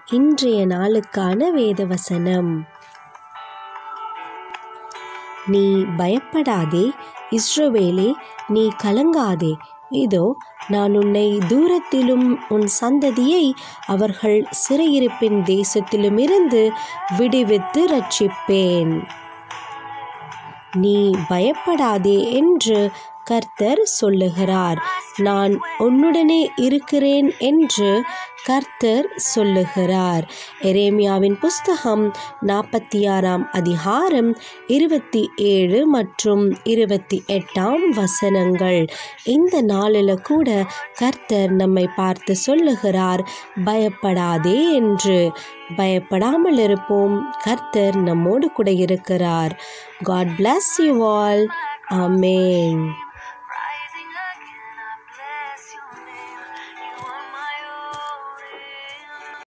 இன்றைய நாளுக்கான வேத வசனம் நீ பயப்படாதே இஸ்ரவேலே நீ கலங்காதே இதோ நான் உன்னை தூரத்திலும் உன் சந்ததியை அவர்கள் சிறையிருப்பின் தேசத்திலுமிருந்து விடுவித்து ரட்சிப்பேன் நீ பயப்படாதே என்று கர்த்தர் சொல்லுகிறார் நான் உன்னுடனே இருக்கிறேன் என்று கர்த்தர் சொல்லுகிறார் எரேமியாவின் புஸ்தகம் நாற்பத்தி ஆறாம் அதிகாரம் இருபத்தி ஏழு மற்றும் இருபத்தி எட்டாம் வசனங்கள் இந்த நாளில் கூட கர்த்தர் நம்மை பார்த்து சொல்லுகிறார் பயப்படாதே என்று பயப்படாமல் இருப்போம் கர்த்தர் நம்மோடு கூட இருக்கிறார் God bless you all amen